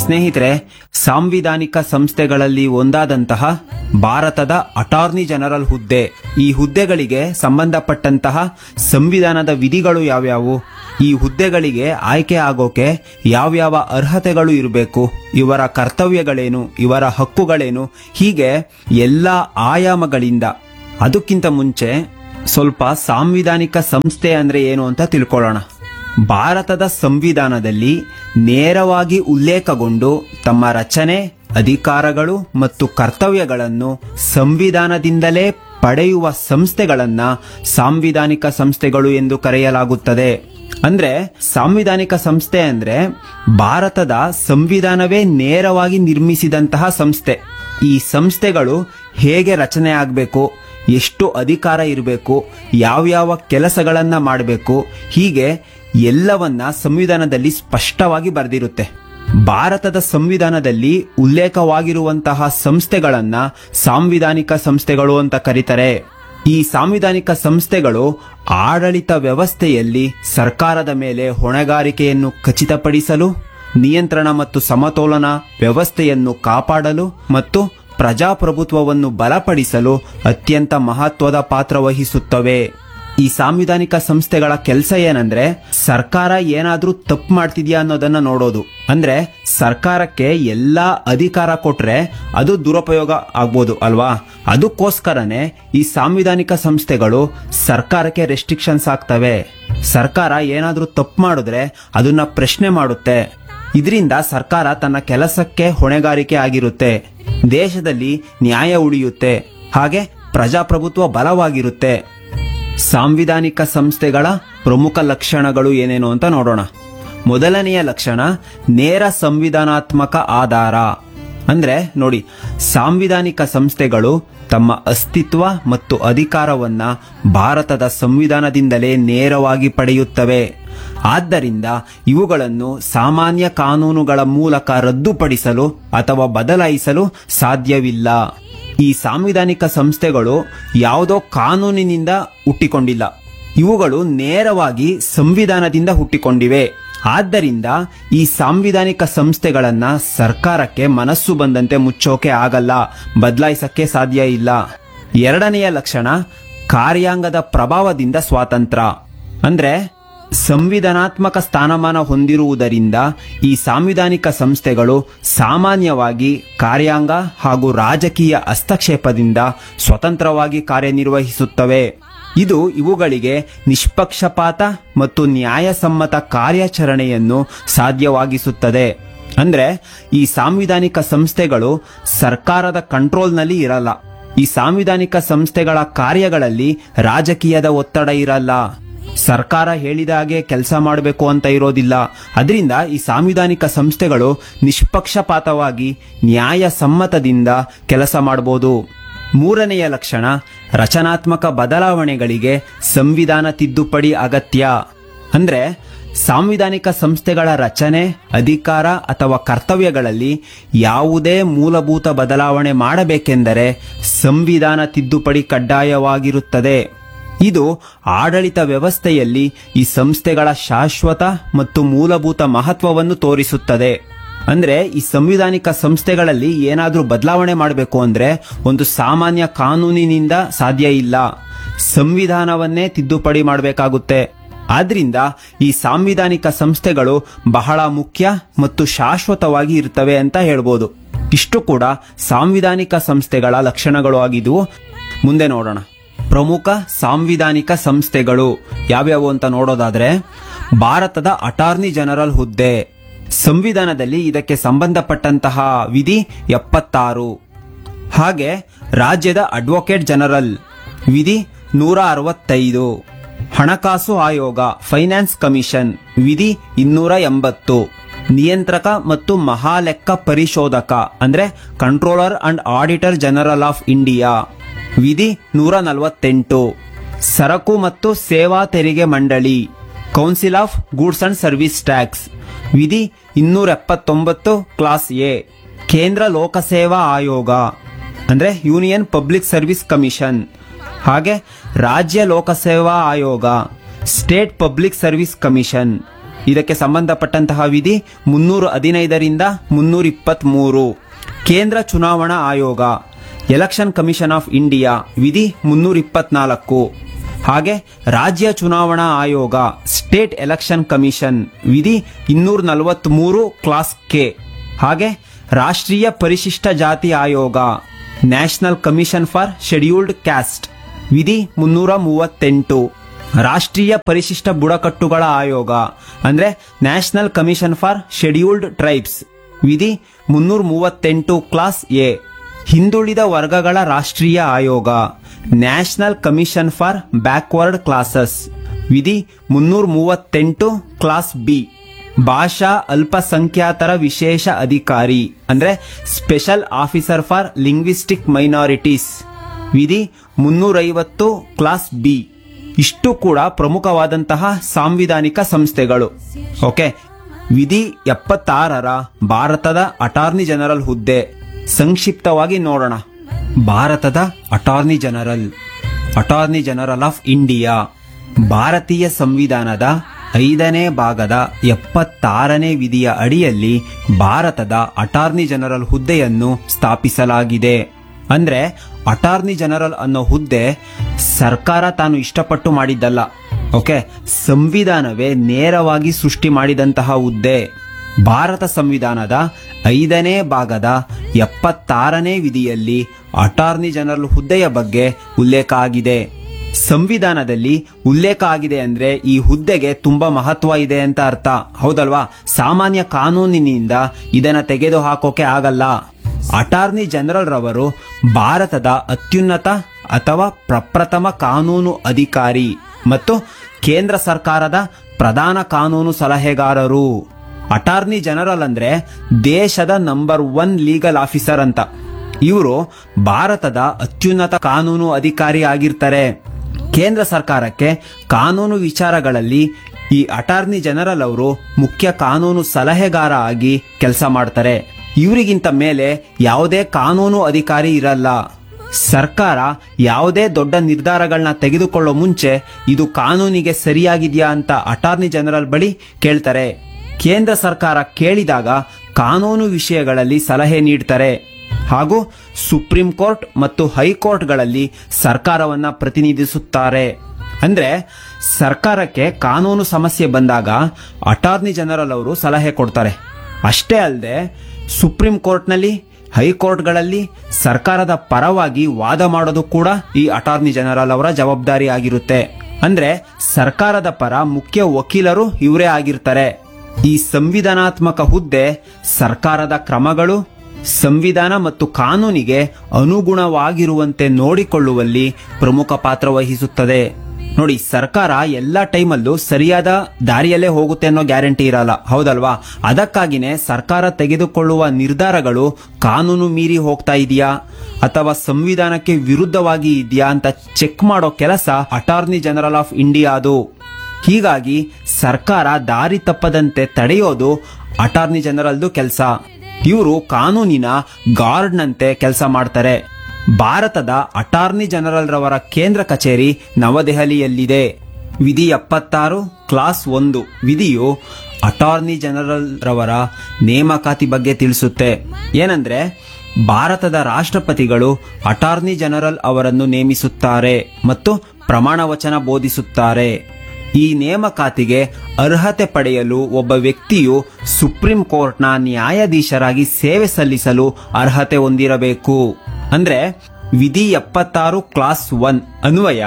ಸ್ನೇಹಿತರೆ ಸಾಂವಿಧಾನಿಕ ಸಂಸ್ಥೆಗಳಲ್ಲಿ ಒಂದಾದಂತಹ ಭಾರತದ ಅಟಾರ್ನಿ ಜನರಲ್ ಹುದ್ದೆ ಈ ಹುದ್ದೆಗಳಿಗೆ ಸಂಬಂಧಪಟ್ಟಂತಹ ಸಂವಿಧಾನದ ವಿಧಿಗಳು ಯಾವ್ಯಾವು ಈ ಹುದ್ದೆಗಳಿಗೆ ಆಯ್ಕೆ ಆಗೋಕೆ ಯಾವ್ಯಾವ ಅರ್ಹತೆಗಳು ಇರಬೇಕು ಇವರ ಕರ್ತವ್ಯಗಳೇನು ಇವರ ಹಕ್ಕುಗಳೇನು ಹೀಗೆ ಎಲ್ಲ ಆಯಾಮಗಳಿಂದ ಅದಕ್ಕಿಂತ ಮುಂಚೆ ಸ್ವಲ್ಪ ಸಾಂವಿಧಾನಿಕ ಸಂಸ್ಥೆ ಅಂದ್ರೆ ಏನು ಅಂತ ತಿಳ್ಕೊಳ್ಳೋಣ ಭಾರತದ ಸಂವಿಧಾನದಲ್ಲಿ ನೇರವಾಗಿ ಉಲ್ಲೇಖಗೊಂಡು ತಮ್ಮ ರಚನೆ ಅಧಿಕಾರಗಳು ಮತ್ತು ಕರ್ತವ್ಯಗಳನ್ನು ಸಂವಿಧಾನದಿಂದಲೇ ಪಡೆಯುವ ಸಂಸ್ಥೆಗಳನ್ನ ಸಾಂವಿಧಾನಿಕ ಸಂಸ್ಥೆಗಳು ಎಂದು ಕರೆಯಲಾಗುತ್ತದೆ ಅಂದ್ರೆ ಸಾಂವಿಧಾನಿಕ ಸಂಸ್ಥೆ ಅಂದ್ರೆ ಭಾರತದ ಸಂವಿಧಾನವೇ ನೇರವಾಗಿ ನಿರ್ಮಿಸಿದಂತಹ ಸಂಸ್ಥೆ ಈ ಸಂಸ್ಥೆಗಳು ಹೇಗೆ ರಚನೆ ಆಗಬೇಕು ಎಷ್ಟು ಅಧಿಕಾರ ಇರಬೇಕು ಯಾವ್ಯಾವ ಕೆಲಸಗಳನ್ನ ಮಾಡಬೇಕು ಹೀಗೆ ಎಲ್ಲವನ್ನ ಸಂವಿಧಾನದಲ್ಲಿ ಸ್ಪಷ್ಟವಾಗಿ ಬರೆದಿರುತ್ತೆ ಭಾರತದ ಸಂವಿಧಾನದಲ್ಲಿ ಉಲ್ಲೇಖವಾಗಿರುವಂತಹ ಸಂಸ್ಥೆಗಳನ್ನ ಸಾಂವಿಧಾನಿಕ ಸಂಸ್ಥೆಗಳು ಅಂತ ಕರೀತಾರೆ ಈ ಸಾಂವಿಧಾನಿಕ ಸಂಸ್ಥೆಗಳು ಆಡಳಿತ ವ್ಯವಸ್ಥೆಯಲ್ಲಿ ಸರ್ಕಾರದ ಮೇಲೆ ಹೊಣೆಗಾರಿಕೆಯನ್ನು ಖಚಿತಪಡಿಸಲು ನಿಯಂತ್ರಣ ಮತ್ತು ಸಮತೋಲನ ವ್ಯವಸ್ಥೆಯನ್ನು ಕಾಪಾಡಲು ಮತ್ತು ಪ್ರಜಾಪ್ರಭುತ್ವವನ್ನು ಬಲಪಡಿಸಲು ಅತ್ಯಂತ ಮಹತ್ವದ ಪಾತ್ರ ವಹಿಸುತ್ತವೆ ಈ ಸಾಂವಿಧಾನಿಕ ಸಂಸ್ಥೆಗಳ ಕೆಲಸ ಏನಂದ್ರೆ ಸರ್ಕಾರ ಏನಾದ್ರೂ ತಪ್ಪು ಮಾಡ್ತಿದ್ಯಾ ಅನ್ನೋದನ್ನ ನೋಡೋದು ಅಂದ್ರೆ ಸರ್ಕಾರಕ್ಕೆ ಎಲ್ಲಾ ಅಧಿಕಾರ ಕೊಟ್ರೆ ಅದು ದುರುಪಯೋಗ ಆಗ್ಬೋದು ಅಲ್ವಾ ಅದಕ್ಕೋಸ್ಕರನೇ ಈ ಸಾಂವಿಧಾನಿಕ ಸಂಸ್ಥೆಗಳು ಸರ್ಕಾರಕ್ಕೆ ರೆಸ್ಟ್ರಿಕ್ಷನ್ಸ್ ಆಗ್ತವೆ ಸರ್ಕಾರ ಏನಾದ್ರೂ ತಪ್ಪು ಮಾಡಿದ್ರೆ ಅದನ್ನ ಪ್ರಶ್ನೆ ಮಾಡುತ್ತೆ ಇದರಿಂದ ಸರ್ಕಾರ ತನ್ನ ಕೆಲಸಕ್ಕೆ ಹೊಣೆಗಾರಿಕೆ ಆಗಿರುತ್ತೆ ದೇಶದಲ್ಲಿ ನ್ಯಾಯ ಉಳಿಯುತ್ತೆ ಹಾಗೆ ಪ್ರಜಾಪ್ರಭುತ್ವ ಬಲವಾಗಿರುತ್ತೆ ಸಾಂವಿಧಾನಿಕ ಸಂಸ್ಥೆಗಳ ಪ್ರಮುಖ ಲಕ್ಷಣಗಳು ಏನೇನು ಅಂತ ನೋಡೋಣ ಮೊದಲನೆಯ ಲಕ್ಷಣ ನೇರ ಸಂವಿಧಾನಾತ್ಮಕ ಆಧಾರ ಅಂದ್ರೆ ನೋಡಿ ಸಾಂವಿಧಾನಿಕ ಸಂಸ್ಥೆಗಳು ತಮ್ಮ ಅಸ್ತಿತ್ವ ಮತ್ತು ಅಧಿಕಾರವನ್ನ ಭಾರತದ ಸಂವಿಧಾನದಿಂದಲೇ ನೇರವಾಗಿ ಪಡೆಯುತ್ತವೆ ಆದ್ದರಿಂದ ಇವುಗಳನ್ನು ಸಾಮಾನ್ಯ ಕಾನೂನುಗಳ ಮೂಲಕ ರದ್ದುಪಡಿಸಲು ಅಥವಾ ಬದಲಾಯಿಸಲು ಸಾಧ್ಯವಿಲ್ಲ ಈ ಸಾಂವಿಧಾನಿಕ ಸಂಸ್ಥೆಗಳು ಯಾವುದೋ ಕಾನೂನಿನಿಂದ ಹುಟ್ಟಿಕೊಂಡಿಲ್ಲ ಇವುಗಳು ನೇರವಾಗಿ ಸಂವಿಧಾನದಿಂದ ಹುಟ್ಟಿಕೊಂಡಿವೆ ಆದ್ದರಿಂದ ಈ ಸಾಂವಿಧಾನಿಕ ಸಂಸ್ಥೆಗಳನ್ನ ಸರ್ಕಾರಕ್ಕೆ ಮನಸ್ಸು ಬಂದಂತೆ ಮುಚ್ಚೋಕೆ ಆಗಲ್ಲ ಬದಲಾಯಿಸಕ್ಕೆ ಸಾಧ್ಯ ಇಲ್ಲ ಎರಡನೆಯ ಲಕ್ಷಣ ಕಾರ್ಯಾಂಗದ ಪ್ರಭಾವದಿಂದ ಸ್ವಾತಂತ್ರ್ಯ ಅಂದ್ರೆ ಸಂವಿಧಾನಾತ್ಮಕ ಸ್ಥಾನಮಾನ ಹೊಂದಿರುವುದರಿಂದ ಈ ಸಾಂವಿಧಾನಿಕ ಸಂಸ್ಥೆಗಳು ಸಾಮಾನ್ಯವಾಗಿ ಕಾರ್ಯಾಂಗ ಹಾಗೂ ರಾಜಕೀಯ ಹಸ್ತಕ್ಷೇಪದಿಂದ ಸ್ವತಂತ್ರವಾಗಿ ಕಾರ್ಯನಿರ್ವಹಿಸುತ್ತವೆ ಇದು ಇವುಗಳಿಗೆ ನಿಷ್ಪಕ್ಷಪಾತ ಮತ್ತು ನ್ಯಾಯಸಮ್ಮತ ಕಾರ್ಯಾಚರಣೆಯನ್ನು ಸಾಧ್ಯವಾಗಿಸುತ್ತದೆ ಅಂದ್ರೆ ಈ ಸಾಂವಿಧಾನಿಕ ಸಂಸ್ಥೆಗಳು ಸರ್ಕಾರದ ಕಂಟ್ರೋಲ್ನಲ್ಲಿ ಇರಲ್ಲ ಈ ಸಾಂವಿಧಾನಿಕ ಸಂಸ್ಥೆಗಳ ಕಾರ್ಯಗಳಲ್ಲಿ ರಾಜಕೀಯದ ಒತ್ತಡ ಇರಲ್ಲ ಸರ್ಕಾರ ಹೇಳಿದ ಹಾಗೆ ಕೆಲಸ ಮಾಡಬೇಕು ಅಂತ ಇರೋದಿಲ್ಲ ಅದರಿಂದ ಈ ಸಾಂವಿಧಾನಿಕ ಸಂಸ್ಥೆಗಳು ನಿಷ್ಪಕ್ಷಪಾತವಾಗಿ ನ್ಯಾಯಸಮ್ಮತದಿಂದ ಕೆಲಸ ಮಾಡಬಹುದು ಮೂರನೆಯ ಲಕ್ಷಣ ರಚನಾತ್ಮಕ ಬದಲಾವಣೆಗಳಿಗೆ ಸಂವಿಧಾನ ತಿದ್ದುಪಡಿ ಅಗತ್ಯ ಅಂದ್ರೆ ಸಾಂವಿಧಾನಿಕ ಸಂಸ್ಥೆಗಳ ರಚನೆ ಅಧಿಕಾರ ಅಥವಾ ಕರ್ತವ್ಯಗಳಲ್ಲಿ ಯಾವುದೇ ಮೂಲಭೂತ ಬದಲಾವಣೆ ಮಾಡಬೇಕೆಂದರೆ ಸಂವಿಧಾನ ತಿದ್ದುಪಡಿ ಕಡ್ಡಾಯವಾಗಿರುತ್ತದೆ ಇದು ಆಡಳಿತ ವ್ಯವಸ್ಥೆಯಲ್ಲಿ ಈ ಸಂಸ್ಥೆಗಳ ಶಾಶ್ವತ ಮತ್ತು ಮೂಲಭೂತ ಮಹತ್ವವನ್ನು ತೋರಿಸುತ್ತದೆ ಅಂದ್ರೆ ಈ ಸಂವಿಧಾನಿಕ ಸಂಸ್ಥೆಗಳಲ್ಲಿ ಏನಾದ್ರೂ ಬದಲಾವಣೆ ಮಾಡಬೇಕು ಅಂದ್ರೆ ಒಂದು ಸಾಮಾನ್ಯ ಕಾನೂನಿನಿಂದ ಸಾಧ್ಯ ಇಲ್ಲ ಸಂವಿಧಾನವನ್ನೇ ತಿದ್ದುಪಡಿ ಮಾಡಬೇಕಾಗುತ್ತೆ ಆದ್ರಿಂದ ಈ ಸಾಂವಿಧಾನಿಕ ಸಂಸ್ಥೆಗಳು ಬಹಳ ಮುಖ್ಯ ಮತ್ತು ಶಾಶ್ವತವಾಗಿ ಇರ್ತವೆ ಅಂತ ಹೇಳ್ಬೋದು ಇಷ್ಟು ಕೂಡ ಸಾಂವಿಧಾನಿಕ ಸಂಸ್ಥೆಗಳ ಲಕ್ಷಣಗಳು ಆಗಿದ್ವು ಮುಂದೆ ನೋಡೋಣ ಪ್ರಮುಖ ಸಾಂವಿಧಾನಿಕ ಸಂಸ್ಥೆಗಳು ಯಾವ್ಯಾವು ಅಂತ ನೋಡೋದಾದ್ರೆ ಭಾರತದ ಅಟಾರ್ನಿ ಜನರಲ್ ಹುದ್ದೆ ಸಂವಿಧಾನದಲ್ಲಿ ಇದಕ್ಕೆ ಸಂಬಂಧಪಟ್ಟಂತಹ ವಿಧಿ ಎಪ್ಪತ್ತಾರು ಹಾಗೆ ರಾಜ್ಯದ ಅಡ್ವೊಕೇಟ್ ಜನರಲ್ ವಿಧಿ ನೂರ ಅರವತ್ತೈದು ಹಣಕಾಸು ಆಯೋಗ ಫೈನಾನ್ಸ್ ಕಮಿಷನ್ ವಿಧಿ ಇನ್ನೂರ ಎಂಬತ್ತು ನಿಯಂತ್ರಕ ಮತ್ತು ಮಹಾಲೆಕ್ಕ ಪರಿಶೋಧಕ ಅಂದ್ರೆ controller and auditor general of India ವಿಧಿ ನೂರ ನಲವತ್ತೆಂಟು ಸರಕು ಮತ್ತು ಸೇವಾ ತೆರಿಗೆ ಮಂಡಳಿ council of goods and service tax ವಿಧಿ ಇನ್ನೂರ ಎಪ್ಪತ್ತೊಂಬತ್ತು ಕ್ಲಾಸ್ ಎ ಕೇಂದ್ರ ಲೋಕಸೇವಾ ಆಯೋಗ ಅಂದ್ರೆ ಯೂನಿಯನ್ ಪಬ್ಲಿಕ್ ಸರ್ವಿಸ್ ಕಮಿಷನ್ ಹಾಗೆ ರಾಜ್ಯ ಲೋಕಸೇವಾ ಆಯೋಗ ಸ್ಟೇಟ್ ಪಬ್ಲಿಕ್ ಸರ್ವಿಸ್ ಕಮಿಷನ್ ಇದಕ್ಕೆ ಸಂಬಂಧಪಟ್ಟಂತಹ ವಿಧಿ ಮುನ್ನೂರ ಹದಿನೈದರಿಂದ ಮುನ್ನೂರ ಇಪ್ಪತ್ಮೂರು ಕೇಂದ್ರ ಚುನಾವಣಾ ಆಯೋಗ ಎಲೆಕ್ಷನ್ ಕಮಿಷನ್ ಆಫ್ ಇಂಡಿಯಾ ವಿಧಿ ಮುನ್ನೂರ ಇಪ್ಪತ್ನಾಲ್ಕು ಹಾಗೆ ರಾಜ್ಯ ಚುನಾವಣಾ ಆಯೋಗ ಸ್ಟೇಟ್ ಎಲೆಕ್ಷನ್ ಕಮಿಷನ್ ವಿಧಿ ಇನ್ನೂರ ನಲವತ್ಮೂರು ಕ್ಲಾಸ್ ಕೆ ಹಾಗೆ ರಾಷ್ಟ್ರೀಯ ಪರಿಶಿಷ್ಟ ಜಾತಿ ಆಯೋಗ national commission for scheduled caste ವಿಧಿ ಮುನ್ನೂರ ಮೂವತ್ತೆಂಟು ರಾಷ್ಟ್ರೀಯ ಪರಿಶಿಷ್ಟ ಬುಡಕಟ್ಟುಗಳ ಆಯೋಗ ಅಂದ್ರೆ national commission for scheduled tribes ವಿಧಿ ಮುನ್ನೂರ ಮೂವತ್ತೆಂಟು ಕ್ಲಾಸ್ ಎ ಹಿಂದುಳಿದ ವರ್ಗಗಳ ರಾಷ್ಟ್ರೀಯ ಆಯೋಗ national commission for backward classes ವಿಧಿ ಮುನ್ನೂರ ಮೂವತ್ತೆಂಟು ಕ್ಲಾಸ್ ಬಿ ಭಾಷಾ ಅಲ್ಪಸಂಖ್ಯಾತರ ವಿಶೇಷ ಅಧಿಕಾರಿ ಅಂದ್ರೆ special officer for linguistic minorities ವಿಧಿ ಮುನ್ನೂರೈವತ್ತು ಕ್ಲಾಸ್ ಬಿ ಇಷ್ಟು ಕೂಡ ಪ್ರಮುಖವಾದಂತಹ ಸಾಂವಿಧಾನಿಕ ಸಂಸ್ಥೆಗಳು ಓಕೆ ವಿಧಿ ಎಪ್ಪತ್ತಾರರ ಭಾರತದ ಅಟಾರ್ನಿ ಜನರಲ್ ಹುದ್ದೆ ಸಂಕ್ಷಿಪ್ತವಾಗಿ ನೋಡೋಣ ಭಾರತದ attorney general attorney general of India ಭಾರತೀಯ ಸಂವಿಧಾನದ ಐದನೇ ಭಾಗದ ಎಪ್ಪತ್ತಾರನೇ ವಿಧಿಯ ಅಡಿಯಲ್ಲಿ ಭಾರತದ ಅಟಾರ್ನಿ ಜನರಲ್ ಹುದ್ದೆಯನ್ನು ಸ್ಥಾಪಿಸಲಾಗಿದೆ ಅಂದ್ರೆ ಅಟಾರ್ನಿ ಜನರಲ್ ಅನ್ನೋ ಹುದ್ದೆ ಸರ್ಕಾರ ತಾನು ಇಷ್ಟಪಟ್ಟು ಮಾಡಿದ್ದಲ್ಲ ಓಕೆ ಸಂವಿಧಾನವೇ ನೇರವಾಗಿ ಸೃಷ್ಟಿ ಮಾಡಿದಂತಹ ಹುದ್ದೆ ಭಾರತ ಸಂವಿಧಾನದ ಐದನೇ ಭಾಗದ ಎಪ್ಪತ್ತಾರನೇ ವಿಧಿಯಲ್ಲಿ ಅಟಾರ್ನಿ ಜನರಲ್ ಹುದ್ದೆಯ ಬಗ್ಗೆ ಉಲ್ಲೇಖ ಆಗಿದೆ ಸಂವಿಧಾನದಲ್ಲಿ ಉಲ್ಲೇಖ ಆಗಿದೆ ಅಂದ್ರೆ ಈ ಹುದ್ದೆಗೆ ತುಂಬಾ ಮಹತ್ವ ಇದೆ ಅಂತ ಅರ್ಥ ಹೌದಲ್ವಾ ಸಾಮಾನ್ಯ ಕಾನೂನಿನಿಂದ ಇದನ್ನ ತೆಗೆದು ಹಾಕೋಕೆ ಆಗಲ್ಲ ಅಟಾರ್ನಿ ಜನರಲ್ ರವರು ಭಾರತದ ಅತ್ಯುನ್ನತ ಅಥವಾ ಪ್ರಪ್ರಥಮ ಕಾನೂನು ಅಧಿಕಾರಿ ಮತ್ತು ಕೇಂದ್ರ ಸರ್ಕಾರದ ಪ್ರಧಾನ ಕಾನೂನು ಸಲಹೆಗಾರರು ಅಟಾರ್ನಿ ಜನರಲ್ ಅಂದ್ರೆ ದೇಶದ ನಂಬರ್ ಒನ್ ಲೀಗಲ್ ಆಫೀಸರ್ ಅಂತ ಇವರು ಭಾರತದ ಅತ್ಯುನ್ನತ ಕಾನೂನು ಅಧಿಕಾರಿ ಆಗಿರ್ತಾರೆ ಕೇಂದ್ರ ಸರ್ಕಾರಕ್ಕೆ ಕಾನೂನು ವಿಚಾರಗಳಲ್ಲಿ ಈ ಅಟಾರ್ನಿ ಜನರಲ್ ಅವರು ಮುಖ್ಯ ಕಾನೂನು ಸಲಹೆಗಾರ ಆಗಿ ಕೆಲಸ ಮಾಡ್ತಾರೆ ಇವರಿಗಿಂತ ಮೇಲೆ ಯಾವುದೇ ಕಾನೂನು ಅಧಿಕಾರಿ ಇರಲ್ಲ ಸರ್ಕಾರ ಯಾವುದೇ ದೊಡ್ಡ ನಿರ್ಧಾರಗಳನ್ನ ತೆಗೆದುಕೊಳ್ಳೋ ಮುಂಚೆ ಇದು ಕಾನೂನಿಗೆ ಸರಿಯಾಗಿದೆಯಾ ಅಂತ ಅಟಾರ್ನಿ ಜನರಲ್ ಬಳಿ ಕೇಳ್ತಾರೆ ಕೇಂದ್ರ ಸರ್ಕಾರ ಕೇಳಿದಾಗ ಕಾನೂನು ವಿಷಯಗಳಲ್ಲಿ ಸಲಹೆ ನೀಡ್ತಾರೆ ಹಾಗೂ ಸುಪ್ರೀಂ ಕೋರ್ಟ್ ಮತ್ತು ಹೈಕೋರ್ಟ್ಗಳಲ್ಲಿ ಸರ್ಕಾರವನ್ನ ಪ್ರತಿನಿಧಿಸುತ್ತಾರೆ ಅಂದ್ರೆ ಸರ್ಕಾರಕ್ಕೆ ಕಾನೂನು ಸಮಸ್ಯೆ ಬಂದಾಗ ಅಟಾರ್ನಿ ಜನರಲ್ ಅವರು ಸಲಹೆ ಕೊಡ್ತಾರೆ ಅಷ್ಟೇ ಅಲ್ಲದೆ ಸುಪ್ರೀಂ ಕೋರ್ಟ್ನಲ್ಲಿ ಹೈಕೋರ್ಟ್ಗಳಲ್ಲಿ ಸರ್ಕಾರದ ಪರವಾಗಿ ವಾದ ಮಾಡೋದು ಕೂಡ ಈ ಅಟಾರ್ನಿ ಜನರಲ್ ಅವರ ಜವಾಬ್ದಾರಿ ಆಗಿರುತ್ತೆ ಅಂದ್ರೆ ಸರ್ಕಾರದ ಪರ ಮುಖ್ಯ ವಕೀಲರು ಇವರೇ ಆಗಿರ್ತಾರೆ ಈ ಸಂವಿಧಾನಾತ್ಮಕ ಹುದ್ದೆ ಸರ್ಕಾರದ ಕ್ರಮಗಳು ಸಂವಿಧಾನ ಮತ್ತು ಕಾನೂನಿಗೆ ಅನುಗುಣವಾಗಿರುವಂತೆ ನೋಡಿಕೊಳ್ಳುವಲ್ಲಿ ಪ್ರಮುಖ ಪಾತ್ರ ವಹಿಸುತ್ತದೆ ನೋಡಿ ಸರ್ಕಾರ ಎಲ್ಲ ಟೈಮಲ್ಲೂ ಸರಿಯಾದ ದಾರಿಯಲ್ಲೇ ಹೋಗುತ್ತೆ ಅನ್ನೋ ಗ್ಯಾರಂಟಿ ಇರಲ್ಲ ಹೌದಲ್ವಾ ಅದಕ್ಕಾಗಿನೇ ಸರ್ಕಾರ ತೆಗೆದುಕೊಳ್ಳುವ ನಿರ್ಧಾರಗಳು ಕಾನೂನು ಮೀರಿ ಹೋಗ್ತಾ ಇದೆಯಾ ಅಥವಾ ಸಂವಿಧಾನಕ್ಕೆ ವಿರುದ್ಧವಾಗಿ ಇದೆಯಾ ಅಂತ ಚೆಕ್ ಮಾಡೋ ಕೆಲಸ ಅಟಾರ್ನಿ ಜನರಲ್ ಆಫ್ ಇಂಡಿಯಾದು ಹೀಗಾಗಿ ಸರ್ಕಾರ ದಾರಿ ತಪ್ಪದಂತೆ ತಡೆಯೋದು ಅಟಾರ್ನಿ ಜನರಲ್ದು ಕೆಲಸ ಇವರು ಕಾನೂನಿನ ಗಾರ್ಡ್ನಂತೆ ಕೆಲಸ ಮಾಡ್ತಾರೆ ಭಾರತದ ಅಟಾರ್ನಿ ಜನರಲ್ ರವರ ಕೇಂದ್ರ ಕಚೇರಿ ನವದೆಹಲಿಯಲ್ಲಿದೆ ವಿಧಿ ಎಪ್ಪತ್ತಾರು ಕ್ಲಾಸ್ ಒಂದು ವಿಧಿಯು ಅಟಾರ್ನಿ ಜನರಲ್ ರವರ ನೇಮಕಾತಿ ಬಗ್ಗೆ ತಿಳಿಸುತ್ತೆ ಏನಂದ್ರೆ ಭಾರತದ ರಾಷ್ಟ್ರಪತಿಗಳು ಅಟಾರ್ನಿ ಜನರಲ್ ಅವರನ್ನು ನೇಮಿಸುತ್ತಾರೆ ಮತ್ತು ಪ್ರಮಾಣ ವಚನ ಬೋಧಿಸುತ್ತಾರೆ ಈ ನೇಮಕಾತಿಗೆ ಅರ್ಹತೆ ಪಡೆಯಲು ಒಬ್ಬ ವ್ಯಕ್ತಿಯು ಸುಪ್ರೀಂ ಕೋರ್ಟ್ನ ನ್ಯಾಯಾಧೀಶರಾಗಿ ಸೇವೆ ಸಲ್ಲಿಸಲು ಅರ್ಹತೆ ಹೊಂದಿರಬೇಕು ಅಂದ್ರೆ ವಿಧಿ ಎಪ್ಪತ್ತಾರು ಕ್ಲಾಸ್ ಒನ್ ಅನ್ವಯ